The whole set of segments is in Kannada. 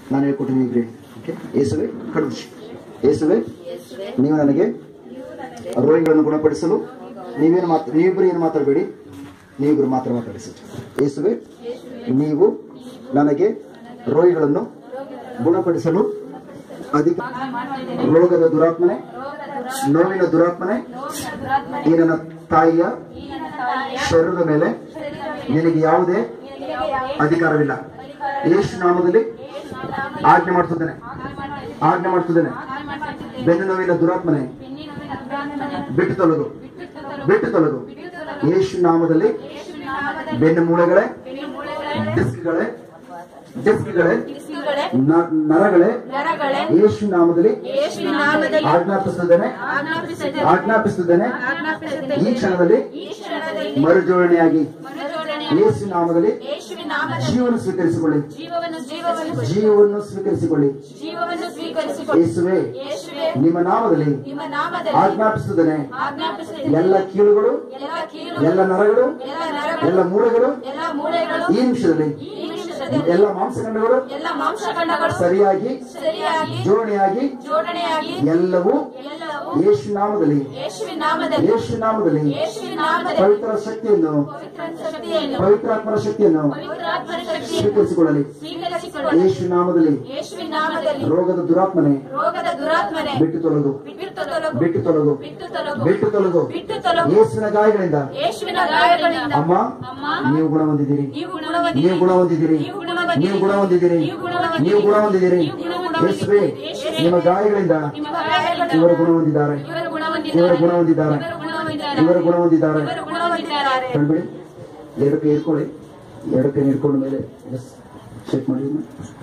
ನಾನು ಹೇಳ್ಕೊಟ್ಟಿದ್ದೀನಿ ಈಗ ಹೇಳಿ ಓಕೆ ಯೇಸುವೆ ಕಡುಷಿ ಯೇಸುವೆ ನೀವು ನನಗೆ ರೋಗಿಗಳನ್ನು ಗುಣಪಡಿಸಲು ನೀವೇನು ಮಾತ್ರ ನೀವಿಬ್ಬರು ಏನು ಮಾತಾಡಬೇಡಿ ನೀವಿಬ್ಬರು ಮಾತ್ರ ಮಾತಾಡಿಸಿ ಯೇಸುವೆ ನೀವು ನನಗೆ ರೋಗಿಗಳನ್ನು ಗುಣಪಡಿಸಲು ಅಧಿಕ ರೋಗದ ದುರಾತ್ಮನೆ ನೋವಿನ ದುರಾತ್ಮನೆ ಈ ನನ್ನ ತಾಯಿಯ ಶರೀರದ ಮೇಲೆ ನಿನಗೆ ಯಾವುದೇ ಅಧಿಕಾರವಿಲ್ಲ ಯೇಸು ನಾಮದಲ್ಲಿ ಆಜ್ಞೆ ಮಾಡ್ತಿದ್ದೇನೆ ಆಜ್ಞೆ ಮಾಡ್ತಿದ್ದೇನೆ ಬೆನ್ನು ನೋವಿನ ದುರಾತ್ಮನೆ ಬಿಟ್ಟು ತೊಲಗು ಬಿಟ್ಟು ತೊಲಗು ಯೇಸು ನಾಮದಲ್ಲಿ ಬೆನ್ನು ಮೂಳೆಗಳೇ ಡಿಸ್ಕ್ಗಳೇ ಡಿಸ್ಕ್ಗಳೇ ನ- ನರಗಳೇ ನರಗಳೇ ಯೇಸು ನಾಮದಲ್ಲಿ ಯೇಸುವಿನ ನಾಮದಲ್ಲಿ ಆಜ್ಞಾಪಿಸುತ್ತೇನೆ ಆಜ್ಞಾಪಿಸಿದ್ದೇನೆ ಆಜ್ಞಾಪಿಸುತ್ತೇನೆ ಆಜ್ಞಾಪಿಸಿದ್ದೇನೆ ಈ ಕ್ಷಣದಲ್ಲಿ ಈ ಕ್ಷಣದಲ್ಲಿ ಮರುಜೋಡಣೆಯಾಗಿ ಮನಜೋಡಣೆ ಯೇಸು ನಾಮದಲ್ಲಿ ಯೇಸುವಿನ ನಾಮದಲ್ಲಿ ಜೀವನ ಸ್ವೀಕರಿಸಿಕೊಳ್ಳಿ ಜೀವವನ್ನು ಜೀವವನ್ನು ಜೀವವನ್ನು ಸ್ವೀಕರಿಸಿಕೊಳ್ಳಿ ಜೀವವನ್ನು ಸ್ವೀಕರಿಸಿಕೊಳ್ಳಿ ಯೇಸುವೆ ಯೇಸುವೆ ನಿಮ್ಮ ನಾಮದಲ್ಲಿ ನಿಮ್ಮ ನಾಮದಲ್ಲಿ ಆಜ್ಞಾಪಿಸುತ್ತೇನೆ ಆಜ್ಞಾಪಿಸಿದ್ದೇನೆ ಎಲ್ಲ ಕೀಳುಗಳು ಎಲ್ಲ ಕೀಲು ಎಲ್ಲ ನರಗಳು ಎಲ್ಲ ನರಗಳು ಎಲ್ಲ ಮೂಳೆಗಳು ಎಲ್ಲ ಮೂಳೆಗಳು ಈ ನಿಮಿಷದಲ್ಲಿ ಈ ನಿಮಿಷದಲ್ಲಿ ಎಲ್ಲ ಮಾಂಸಖಂಡಗಳು ಎಲ್ಲ ಮಾಂಸಖಂಡಗಳು ಸರಿಯಾಗಿ ಸರಿಯಾಗಿ ಜೋಡಣೆಯಾಗಿ ಜೋಡಣೆಯಾಗಿ ಎಲ್ಲವೂ ಎಲ್ಲವೂ ಯೇಸು ನಾಮದಲ್ಲಿ ಯೇಸುವಿನ ನಾಮದಲ್ಲಿ ಯೇಸು ನಾಮದಲ್ಲಿ ಯೇಸುವಿನ ನಾಮದಲ್ಲಿ ಪವಿತ್ರ ಶಕ್ತಿಯನ್ನು ಪವಿತ್ರ ಶಕ್ತಿಯನ್ನು ಪವಿತ್ರಾತ್ಮನ ಶಕ್ತಿಯನ್ನು ಪವಿತ್ರಾತ್ಮನ ಶಕ್ತಿಯನ್ನು ಸ್ವೀಕರಿಸಿಕೊಳ್ಳಲಿ ಸ್ವೀಕರಿಸಿಕೊಳ್ಳಿ ಯೇಸು ನಾಮದಲ್ಲಿ ಯೇಸುವಿನ ನಾಮದಲ್ಲಿ ರೋಗದ ದುರಾತ್ಮನೆ ರೋಗದ ದುರಾತ್ಮನೆ ಬಿಟ್ಟು ತೊಲಗು ಬಿಟ್ಟು ತೊಲಗು ಬಿಟ್ಟು ತೊಲಗು ಬಿಟ್ಟು ತೊಲಗು ಬಿಟ್ಟು ತೊಲಗು ಬಿಟ್ಟು ತೊಲಗು ಯೇಸುವಿನ ಗಾಯಗಳಿಂದ ಯೇಸುವಿನ ಗಾಯಗಳಿಂದ ಅಮ್ಮ ಅಮ್ಮ ನೀವು ಗುಣ ಹೊಂದಿದ್ದೀರಿ ನೀವು ಗುಣವಂತಿ ನೀವು ಗುಣ ಹೊಂದಿದ್ದೀರಿ ನೀವು ಗುಣವಂತಿ ನೀವು ಗುಣ ಹೊಂದಿದ್ದೀರಿ ನೀವು ಗುಣವಂತಿ ನೀವು ಗುಣ ಹೊಂದಿದ್ದೀರಿ ನೀವು ಗುಣ ಹೊಂದಿದ್ದೀರಿ. ಯೇಸುವೆ ಯೇಸುವೇ, ನಿಮ್ಮ ಗಾಯಗಳಿಂದ ನಿಮ್ಮ ಗಾಯಗಳಿಂದ ಇವರು ಗುಣ ಹೊಂದಿದ್ದಾರೆ ಇವರು ಗುಣವಂತಿದ್ದಾರೆ ಇವರು ಗುಣ ಹೊಂದಿದ್ದಾರೆ ಇವರು ಗುಣವಂತಿದ್ದಾರೆ ಇವರು ಗುಣ ಹೊಂದಿದ್ದಾರೆ ಇವರು ಗುಣವಂತಿದ್ದಾರೆ ಕಂಡ್ಬಿಡಿ ಎರಡು ಕೈ ಇಟ್ಕೊಳ್ಳಿ ಎರಡು ಕೈ ಹಿಡ್ಕೊಂಡ ಮೇಲೆ ಚೆಕ್ ಮಾಡಿ ಇನ್ನು.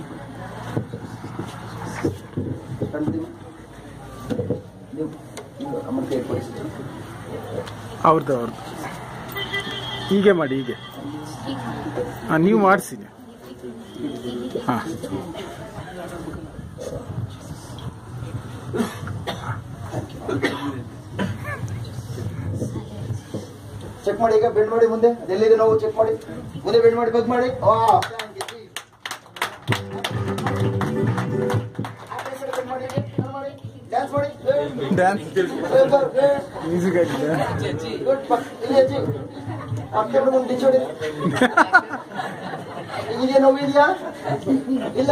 ಕಂಡ್ಬಿಡಿ. ನೀವು ನೀವು ಅಮ್ಮನ ಕೈ ಇಟ್ಕೊಳ್ಳಿ ಅವ್ರದ್ದು ಅವ್ರದ್ದು ಹೀಗೆ ಮಾಡಿ ಹೀಗೆ ಹಾಂ ನೀವು ಮಾಡಿಸಿ ಹಾಂ ಚೆಕ್ ಮಾಡಿ ಈಗ ಬೆಂಡ್ ಮಾಡಿ ಮುಂದೆ ಅದೆಲ್ಲಿದೆ ನೋವು ಚೆಕ್ ಮಾಡಿ ಮುಂದೆ ಬೆಂಡ್ ಮಾಡಿ ಬಗ್ ಮಾಡಿ ಆ, ಡ್ಯಾನ್ಸ್ ಮಾಡಿ ಡ್ಯಾನ್ಸ್ ಏ, ಬರ್, ಏ. ಮ್ಯೂಸಿಕ್ ಆಗಿದೆ ಗುಡ್ ಪಕ್ ಇಲ್ಲಿ ಅಜ್ಜಿ ಅತ್ತೆ ಬಿಡು ಮುಂದೆ ಡಿಚ್ಚಿ ಹೊಡಿ ಇದೆಯಾ ನೋವು ಇದೆಯಾ ಇಲ್ಲ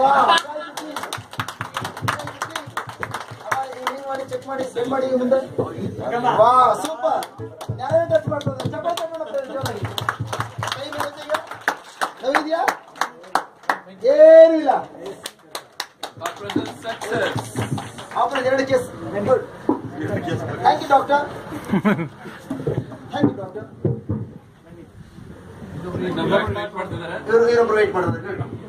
ಮಾಡಿ ಚೆಕ್ ಮಾಡಿ ಬೆಂಡ್ ಮಾಡಿ ಈಗ ಮುಂದೆ ವಾ ಸೂಪರ್ ಯಾರ್ಯಾರು ಟಚ್ ಮಾಡ್ತಾರೆ ಚಪಾತಿ ಮಾಡ್ತಾರೆ ಜೋರಾಗಿ ಕೈ ಮೇಲೆ ಎತ್ತಿ ಈಗ. ನೋವಿದ್ಯಾ ಏನೂ ಇಲ್ಲ ಆಪರೇಟ್ ಎರಡು case good thank you doctor thank you doctor ಇವರು ಇವರು ಪ್ರೊವೈಡ್ ಮಾಡಿದ್ರೆ